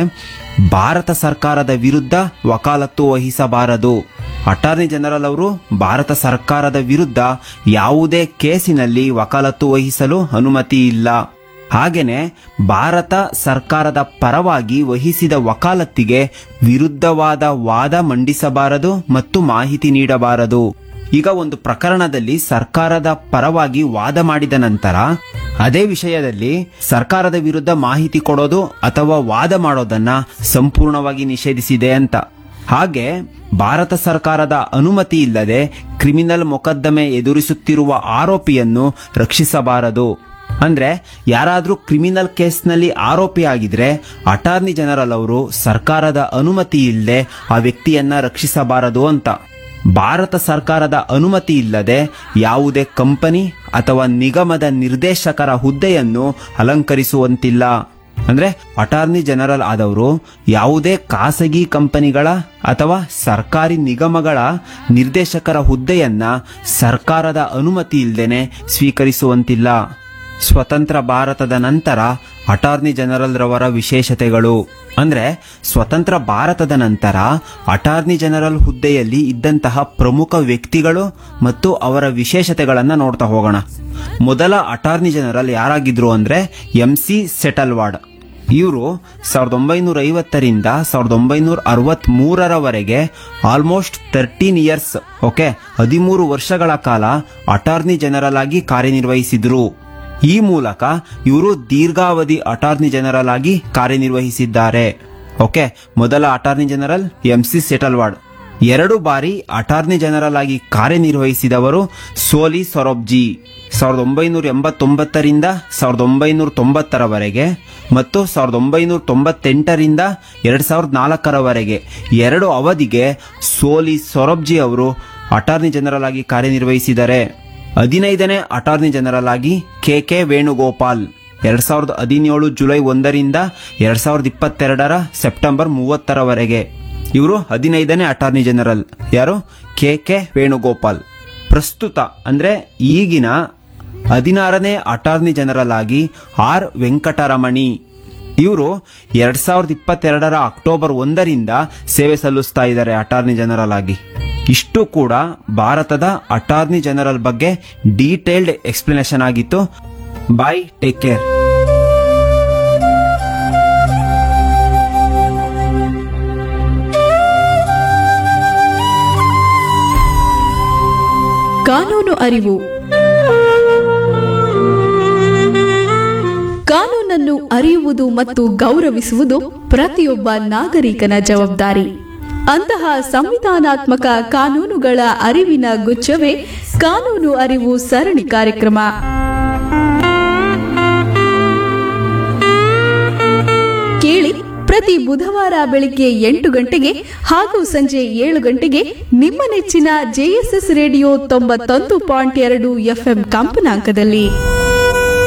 ಭಾರತ ಸರ್ಕಾರದ ವಿರುದ್ಧ ವಕಾಲತ್ತು ವಹಿಸಬಾರದು ಅಟಾರ್ನಿ ಜನರಲ್ ಅವರು ಭಾರತ ಸರ್ಕಾರದ ವಿರುದ್ಧ ಯಾವುದೇ ಕೇಸಿನಲ್ಲಿ ವಕಾಲತ್ತು ವಹಿಸಲು ಅನುಮತಿ ಇಲ್ಲ ಹಾಗೇನೆ ಭಾರತ ಸರ್ಕಾರದ ಪರವಾಗಿ ವಹಿಸಿದ ವಕಾಲತ್ತಿಗೆ ವಿರುದ್ಧವಾದ ವಾದ ಮಂಡಿಸಬಾರದು ಮತ್ತು ಮಾಹಿತಿ ನೀಡಬಾರದು ಈಗ ಒಂದು ಪ್ರಕರಣದಲ್ಲಿ ಸರ್ಕಾರದ ಪರವಾಗಿ ವಾದ ಮಾಡಿದ ನಂತರ ಅದೇ ವಿಷಯದಲ್ಲಿ ಸರ್ಕಾರದ ವಿರುದ್ಧ ಮಾಹಿತಿ ಕೊಡೋದು ಅಥವಾ ವಾದ ಮಾಡೋದನ್ನ ಸಂಪೂರ್ಣವಾಗಿ ನಿಷೇಧಿಸಿದೆ ಅಂತ ಹಾಗೆ ಭಾರತ ಸರ್ಕಾರದ ಅನುಮತಿ ಇಲ್ಲದೆ ಕ್ರಿಮಿನಲ್ ಮೊಕದ್ದಮೆ ಎದುರಿಸುತ್ತಿರುವ ಆರೋಪಿಯನ್ನು ರಕ್ಷಿಸಬಾರದು ಅಂದ್ರೆ ಯಾರಾದ್ರೂ ಕ್ರಿಮಿನಲ್ ಕೇಸ್ನಲ್ಲಿ ಆರೋಪಿಯಾಗಿದ್ರೆ ಅಟಾರ್ನಿ ಜನರಲ್ ಅವರು ಸರ್ಕಾರದ ಅನುಮತಿ ಇಲ್ಲದೆ ಆ ವ್ಯಕ್ತಿಯನ್ನ ರಕ್ಷಿಸಬಾರದು ಅಂತ ಭಾರತ ಸರ್ಕಾರದ ಅನುಮತಿ ಇಲ್ಲದೆ ಯಾವುದೇ ಕಂಪನಿ ಅಥವಾ ನಿಗಮದ ನಿರ್ದೇಶಕರ ಹುದ್ದೆಯನ್ನು ಅಲಂಕರಿಸುವಂತಿಲ್ಲ ಅಂದ್ರೆ ಅಟಾರ್ನಿ ಜನರಲ್ ಆದವರು ಯಾವುದೇ ಖಾಸಗಿ ಕಂಪನಿಗಳ ಅಥವಾ ಸರ್ಕಾರಿ ನಿಗಮಗಳ ನಿರ್ದೇಶಕರ ಹುದ್ದೆಯನ್ನ ಸರ್ಕಾರದ ಅನುಮತಿ ಇಲ್ಲದೇನೆ ಸ್ವೀಕರಿಸುವಂತಿಲ್ಲ ಸ್ವತಂತ್ರ ಭಾರತದ ನಂತರ ಅಟಾರ್ನಿ ಜನರಲ್ ರವರ ವಿಶೇಷತೆಗಳು ಅಂದ್ರೆ ಸ್ವತಂತ್ರ ಭಾರತದ ನಂತರ ಅಟಾರ್ನಿ ಜನರಲ್ ಹುದ್ದೆಯಲ್ಲಿ ಇದ್ದಂತಹ ಪ್ರಮುಖ ವ್ಯಕ್ತಿಗಳು ಮತ್ತು ಅವರ ವಿಶೇಷತೆಗಳನ್ನ ನೋಡ್ತಾ ಹೋಗೋಣ ಮೊದಲ ಅಟಾರ್ನಿ ಜನರಲ್ ಯಾರಾಗಿದ್ರು ಅಂದ್ರೆ ಎಂ ಸಿ ಸೆಟಲ್ವಾಡ್ ಇವರು ಸಾವಿರದ ಒಂಬೈನೂರ ಐವತ್ತರಿಂದ ಸಾವಿರದ ಒಂಬೈನೂರ ಅರವತ್ತ್ ಮೂರರವರೆಗೆ ಆಲ್ಮೋಸ್ಟ್ ತರ್ಟೀನ್ ಇಯರ್ಸ್ ಓಕೆ ಹದಿಮೂರು ವರ್ಷಗಳ ಕಾಲ ಅಟಾರ್ನಿ ಜನರಲ್ ಆಗಿ ಕಾರ್ಯನಿರ್ವಹಿಸಿದ್ರು ಈ ಮೂಲಕ ಇವರು ದೀರ್ಘಾವಧಿ ಅಟಾರ್ನಿ ಜನರಲ್ ಆಗಿ ಕಾರ್ಯನಿರ್ವಹಿಸಿದ್ದಾರೆ ಓಕೆ ಮೊದಲ attorney general M C Setalvad ಎರಡು ಬಾರಿ ಅಟಾರ್ನಿ ಜನರಲ್ ಆಗಿ ಕಾರ್ಯನಿರ್ವಹಿಸಿದವರು ಸೋಲಿ ಸೊರಬ್ಜಿ ಸಾವಿರದ ಒಂಬೈನೂರ ಎಂಬತ್ತೊಂಬತ್ತರಿಂದ ಸಾವಿರದ ಒಂಬೈನೂರ ತೊಂಬತ್ತರವರೆಗೆ ಮತ್ತು ಸಾವಿರದ ಒಂಬೈನೂರ ತೊಂಬತ್ತೆಂಟರಿಂದ ಎರಡ್ ಸಾವಿರದ ನಾಲ್ಕರವರೆಗೆ ಎರಡು ಅವಧಿಗೆ ಸೋಲಿ ಸೊರಬ್ಜಿ ಅವರು ಅಟಾರ್ನಿ ಜನರಲ್ ಆಗಿ ಕಾರ್ಯನಿರ್ವಹಿಸಿದ್ದಾರೆ ಹದಿನೈದನೇ ಅಟಾರ್ನಿ ಜನರಲ್ ಆಗಿ ಕೆ ಕೆ ವೇಣುಗೋಪಾಲ್ ಎರಡ್ ಸಾವಿರದ ಹದಿನೇಳು ಜುಲೈ ಒಂದರಿಂದ ಎರಡ್ ಸಾವಿರದ ಇಪ್ಪತ್ತೆರಡರ ಸೆಪ್ಟೆಂಬರ್ ಮೂವತ್ತರವರೆಗೆ ಇವರು ಹದಿನೈದನೇ ಅಟಾರ್ನಿ ಜನರಲ್ ಯಾರು ಕೆ ಕೆ ವೇಣುಗೋಪಾಲ್ ಪ್ರಸ್ತುತ ಅಂದ್ರೆ ಈಗಿನ ಹದಿನಾರನೇ ಅಟಾರ್ನಿ ಜನರಲ್ ಆಗಿ ಆರ್ ವೆಂಕಟರಮಣಿ ಇವರು ಎರಡ್ ಸಾವಿರದ ಇಪ್ಪತ್ತೆರಡರ ಅಕ್ಟೋಬರ್ ಒಂದರಿಂದ ಸೇವೆ ಸಲ್ಲಿಸ್ತಾ ಇದ್ದಾರೆ ಅಟಾರ್ನಿ ಜನರಲ್ ಆಗಿ ಇಷ್ಟು ಕೂಡ ಭಾರತದ ಅಟಾರ್ನಿ ಜನರಲ್ ಬಗ್ಗೆ ಡೀಟೇಲ್ಡ್ ಎಕ್ಸ್ಪ್ಲನೇಷನ್ ಆಗಿತ್ತು ಬಾಯ್ ಟೇಕ್ ಕೇರ್ ಕಾನೂನು ಅರಿವು ಕಾನೂನನ್ನು ಅರಿಯುವುದು ಮತ್ತು ಗೌರವಿಸುವುದು ಪ್ರತಿಯೊಬ್ಬ ನಾಗರಿಕನ ಜವಾಬ್ದಾರಿ ಅಂತಹ ಸಂವಿಧಾನಾತ್ಮಕ ಕಾನೂನುಗಳ ಅರಿವಿನ ಗುಚ್ಛವೇ ಕಾನೂನು ಅರಿವು ಸರಣಿ ಕಾರ್ಯಕ್ರಮ ಕೇಳಿ ಪ್ರತಿ ಬುಧವಾರ ಬೆಳಿಗ್ಗೆ ಎಂಟು ಗಂಟೆಗೆ ಹಾಗೂ ಸಂಜೆ ಏಳು ಗಂಟೆಗೆ ನಿಮ್ಮ ನೆಚ್ಚಿನ ಜೆಎಸ್ಎಸ್ ರೇಡಿಯೋ ತೊಂಬತ್ತೊಂದು ಪಾಯಿಂಟ್ ಎರಡು ಎಫ್ಎಂ ಕಂಪನಾಂಕದಲ್ಲಿ